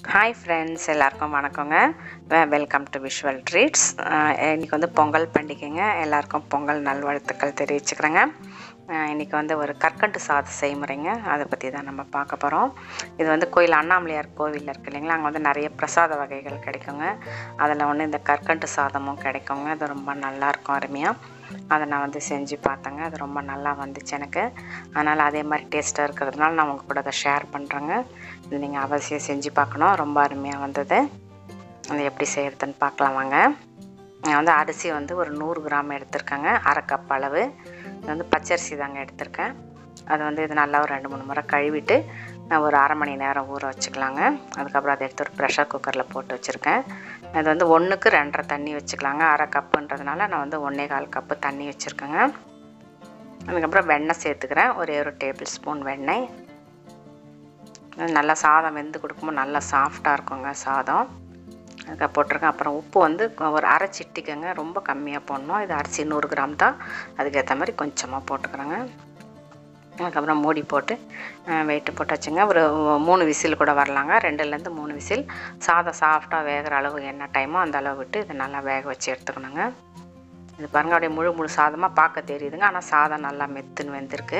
hi friends எல்லாருக்கும் வணக்கங்க welcome to visual treats இன்றைக்கி வந்து பொங்கல் பண்டிகைங்க எல்லாருக்கும் பொங்கல் நல்வாழ்த்துக்கள் தெரிவிச்சுக்கிறேங்க அஹ் இன்னைக்கு வந்து ஒரு கற்கண்டு சாதம் செய்முறைங்க அதை பற்றி தான் நம்ம பார்க்க போகிறோம் இது வந்து கோயில் அண்ணாமலையார் கோவிலில் இருக்கு இல்லைங்களா அங்கே வந்து நிறைய பிரசாத வகைகள் கிடைக்குங்க அதில் ஒன்று இந்த கற்கண்டு சாதமும் கிடைக்குங்க அது ரொம்ப நல்லாயிருக்கும் அருமையாக அதை நான் வந்து செஞ்சு பார்த்தேங்க அது ரொம்ப நல்லா வந்துச்சு எனக்கு அதனால் அதே மாதிரி டேஸ்ட்டாக இருக்கிறதுனால நான் உங்கள் கூட அதை ஷேர் பண்ணுறேங்க இது நீங்கள் அவசியம் செஞ்சு பார்க்கணும் ரொம்ப அருமையாக வந்தது அது எப்படி செய்கிறதுன்னு பார்க்கலாம் வாங்க நான் வந்து அரிசி வந்து ஒரு நூறு கிராம் எடுத்திருக்கேங்க அரை கப் அளவு இது வந்து பச்சரிசி தாங்க எடுத்திருக்கேன் அது வந்து இது நல்லா ஒரு ரெண்டு மூணு முறை கழுவிட்டு நான் ஒரு அரை மணி நேரம் ஊற வச்சுக்கலாங்க அதுக்கப்புறம் அதை எடுத்து ஒரு ப்ரெஷர் குக்கரில் போட்டு வச்சுருக்கேன் அது வந்து ஒன்றுக்கு ரெண்டரை தண்ணி வச்சுக்கலாங்க அரை கப்புன்றதுனால நான் வந்து ஒன்றே கால் கப்பு தண்ணி வச்சுருக்கேங்க அதுக்கப்புறம் வெண்ணெய் சேர்த்துக்கிறேன் ஒரே ஒரு டேபிள் ஸ்பூன் வெண்ணெய் நல்லா சாதம் வெந்து கொடுக்கும்போது நல்லா சாஃப்டாக இருக்குங்க சாதம் அதுக்காக போட்டிருக்கேன் அப்புறம் உப்பு வந்து ஒரு அரை சிட்டிக்கங்க ரொம்ப கம்மியாக போடணும் இது அரிசி நூறு கிராம் தான் அதுக்கேற்ற மாதிரி கொஞ்சமாக போட்டுக்கிறேங்க அதுக்கப்புறம் மூடி போட்டு வெயிட்டு போட்டு வச்சுங்க ஒரு மூணு விசில் கூட வரலாங்க ரெண்டுலேருந்து மூணு விசில் சாதம் சாஃப்டாக வேகிற அளவு என்ன டைமோ அந்த அளவு விட்டு இதை நல்லா வேக வச்சு எடுத்துக்கணுங்க இது பாருங்கள் அப்படியே முழு முழு சாதமாக பார்க்க தெரியுதுங்க ஆனால் சாதம் நல்லா மெத்துன்னு வெந்திருக்கு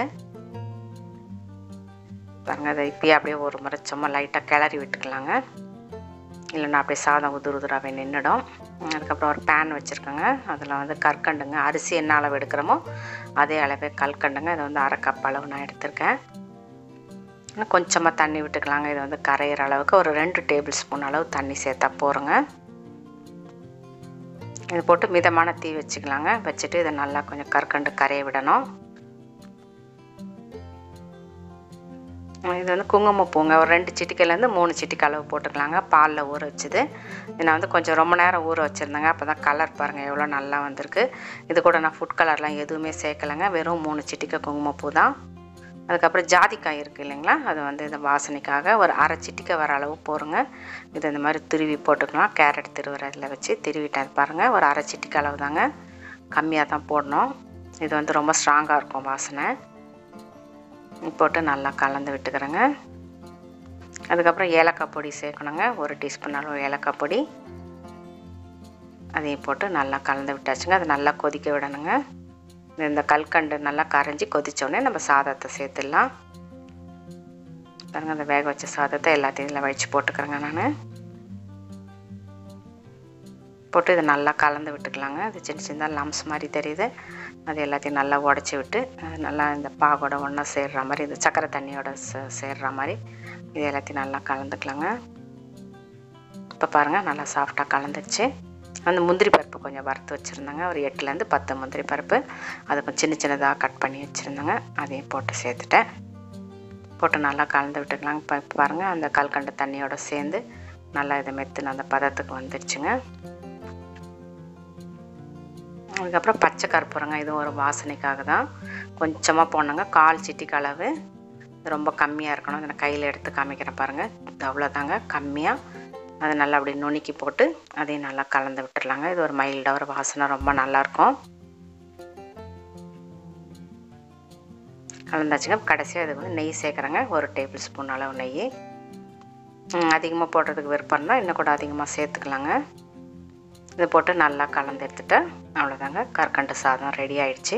பாருங்கள் அதை இப்பயே அப்படியே ஒரு முறை சும்மா லைட்டாக கிளறி விட்டுக்கலாங்க இல்லைன்னா அப்படியே சாதம் உதுரு உதுராகவே நின்றுடும் அதுக்கப்புறம் ஒரு பேன் வச்சுருக்கோங்க அதில் வந்து கற்கண்டுங்க அரிசி என்ன அளவு எடுக்கிறோமோ அதே அளவே கல்கண்டுங்க இது வந்து அரை கப் அளவு நான் எடுத்திருக்கேன் இன்னும் கொஞ்சமாக தண்ணி விட்டுக்கலாங்க இது வந்து கரையிற அளவுக்கு ஒரு ரெண்டு டேபிள் ஸ்பூன் அளவு தண்ணி சேர்த்தா போகிறோங்க இது போட்டு மிதமான தீ வச்சுக்கலாங்க வச்சுட்டு இதை நல்லா கொஞ்சம் கற்கண்டு கரைய விடணும் இது வந்து குங்குமப்பூங்க ஒரு ரெண்டு சிட்டிக்கையிலேருந்து மூணு சிட்டிக்கு அளவு போட்டுக்கலாங்க பாலில் ஊற வச்சுது இது நான் வந்து கொஞ்சம் ரொம்ப நேரம் ஊற வச்சுருந்தேங்க அப்போ தான் கலர் பாருங்கள் எவ்வளோ நல்லா வந்திருக்கு இது கூட நான் ஃபுட் கலர்லாம் எதுவுமே சேர்க்கலைங்க வெறும் மூணு சிட்டிக்கை குங்குமப்பூ தான் அதுக்கப்புறம் ஜாதிக்காய் இருக்குது இல்லைங்களா அது வந்து இந்த வாசனைக்காக ஒரு அரை சிட்டிக்கை வர அளவு போருங்க இது இந்த மாதிரி துருவி போட்டுக்கலாம் கேரட் திருவுற இதில் வச்சு திருவிட்டேன் பாருங்கள் ஒரு அரை சிட்டிக்கு அளவு தாங்க கம்மியாக தான் போடணும் இது வந்து ரொம்ப ஸ்ட்ராங்காக இருக்கும் வாசனை போட்டு நல்லா கலந்து விட்டுக்கிறேங்க அதுக்கப்புறம் ஏலக்காய் பொடி சேர்க்கணுங்க ஒரு டீஸ்பூன் அளவு ஏலக்காய் பொடி அதையும் போட்டு நல்லா கலந்து விட்டாச்சுங்க அது நல்லா கொதிக்க விடணுங்க இந்த கல்கண்டு நல்லா கரைஞ்சி கொதித்தோடனே நம்ம சாதத்தை சேர்த்துடலாம் பாருங்கள் அந்த வேக வச்ச சாதத்தை எல்லாத்தையும் இதில் வச்சு போட்டுக்கிறேங்க நான் போட்டு இதை நல்லா கலந்து விட்டுக்கலாங்க அது சின்ன சின்ன லம்ஸ் மாதிரி தெரியுது அது எல்லாத்தையும் நல்லா உடச்சி விட்டு நல்லா இந்த பாகோட ஒன்றா சேர்ற மாதிரி இந்த சக்கரை தண்ணியோட சேர்ற மாதிரி இது எல்லாத்தையும் நல்லா கலந்துக்கலாங்க இப்போ பாருங்கள் நல்லா சாஃப்டாக கலந்துருச்சு அந்த முந்திரி பருப்பு கொஞ்சம் வறுத்து வச்சுருந்தாங்க ஒரு எட்டுலேருந்து பத்து முந்திரி பருப்பு அதை கொஞ்சம் சின்ன சின்னதாக கட் பண்ணி வச்சுருந்தாங்க அதையும் போட்டு சேர்த்துட்டேன் போட்டு நல்லா கலந்து விட்டுக்கலாங்க இப்போ பாருங்கள் அந்த கல்கண்டு தண்ணியோட சேர்ந்து நல்லா இதை மெத்துன அந்த பதத்துக்கு வந்துடுச்சுங்க அதுக்கப்புறம் பச்சை கற்பூரங்க இது ஒரு வாசனைக்காக தான் கொஞ்சமாக போனோங்க கால் சிட்டிக்கு அளவு ரொம்ப கம்மியாக இருக்கணும் அதை நான் கையில் எடுத்து காமிக்கிறேன் பாருங்கள் இது அவ்வளோதாங்க கம்மியாக அதை நல்லா அப்படி நுணுக்கி போட்டு அதையும் நல்லா கலந்து விட்டுடலாங்க இது ஒரு மைல்டாக ஒரு வாசனை ரொம்ப நல்லாயிருக்கும் கலந்தாச்சுங்க கடைசியாக அதுக்கு வந்து நெய் சேர்க்குறேங்க ஒரு டேபிள் ஸ்பூன் அளவு நெய் அதிகமாக போடுறதுக்கு விருப்பம்னா இன்னும் கூட அதிகமாக சேர்த்துக்கலாங்க இது போட்டு நல்லா கலந்து எடுத்துட்டு அவ்வளோதாங்க கற்கண்டு சாதம் ரெடி ஆயிடுச்சு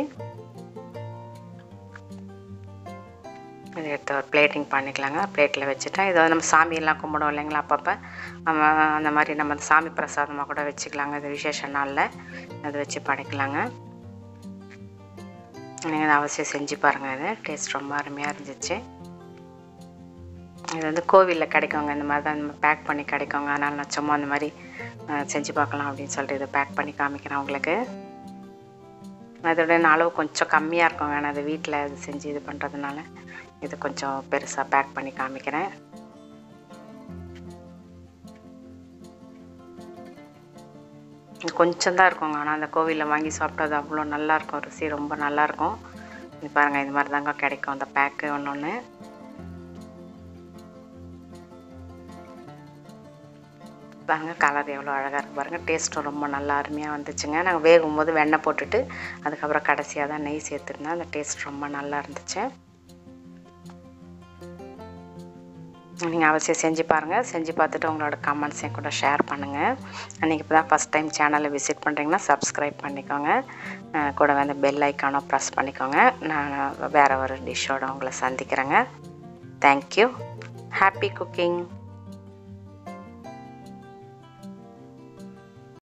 இதை எடுத்து ஒரு பிளேட்டிங் பண்ணிக்கலாங்க பிளேட்டில் வச்சுட்டேன் இதை நம்ம சாமியெல்லாம் கும்பிடுவோம் இல்லைங்களா அப்பப்போ நம்ம அந்த மாதிரி நம்ம சாமி பிரசாதமாக கூட வச்சுக்கலாங்க இது விசேஷ நாளில் அதை வச்சு படைக்கலாங்க நீங்கள் அதை அவசியம் செஞ்சு பாருங்கள் இது டேஸ்ட் ரொம்ப அருமையாக இருந்துச்சு இது வந்து கோவிலில் கிடைக்குங்க இந்த மாதிரி தான் நம்ம பேக் பண்ணி கிடைக்குங்க அதனால் நான் சும்மா அந்த மாதிரி செஞ்சு பார்க்கலாம் அப்படின்னு சொல்லிட்டு இதை பேக் பண்ணி காமிக்கிறேன் உங்களுக்கு அதோட அளவு கொஞ்சம் கம்மியாக இருக்குங்க நான் அது வீட்டில் இது செஞ்சு இது பண்ணுறதுனால இது கொஞ்சம் பெருசாக பேக் பண்ணி காமிக்கிறேன் கொஞ்சம் தான் இருக்குங்க ஆனால் அந்த கோவிலில் வாங்கி சாப்பிட்டது அவ்வளோ நல்லாயிருக்கும் ருசி ரொம்ப நல்லாயிருக்கும் இது பாருங்கள் இது மாதிரி தாங்க கிடைக்கும் அந்த பேக்கு ஒன்று ஒன்று பாருங்கள் கலர் எவ்வளோ அழகாக இருக்குது பாருங்கள் டேஸ்ட்டும் ரொம்ப நல்லா அருமையாக வந்துச்சுங்க நாங்கள் வேகும் போது வெண்ணெய் போட்டுட்டு அதுக்கப்புறம் கடைசியாக தான் நெய் சேர்த்துருந்தேன் அந்த டேஸ்ட் ரொம்ப நல்லா இருந்துச்சு நீங்கள் அவசியம் செஞ்சு பாருங்கள் செஞ்சு பார்த்துட்டு உங்களோட கமெண்ட்ஸையும் கூட ஷேர் பண்ணுங்கள் நீங்கள் இப்போ தான் ஃபஸ்ட் டைம் சேனலை விசிட் பண்ணுறீங்கன்னா சப்ஸ்கிரைப் பண்ணிக்கோங்க அஹ் கூட வந்து பெல் ஐக்கானோ ப்ரெஸ் பண்ணிக்கோங்க நான் வேறு ஒரு டிஷ்ஷோட உங்களை சந்திக்கிறேங்க தேங்க்யூ ஹாப்பி குக்கிங்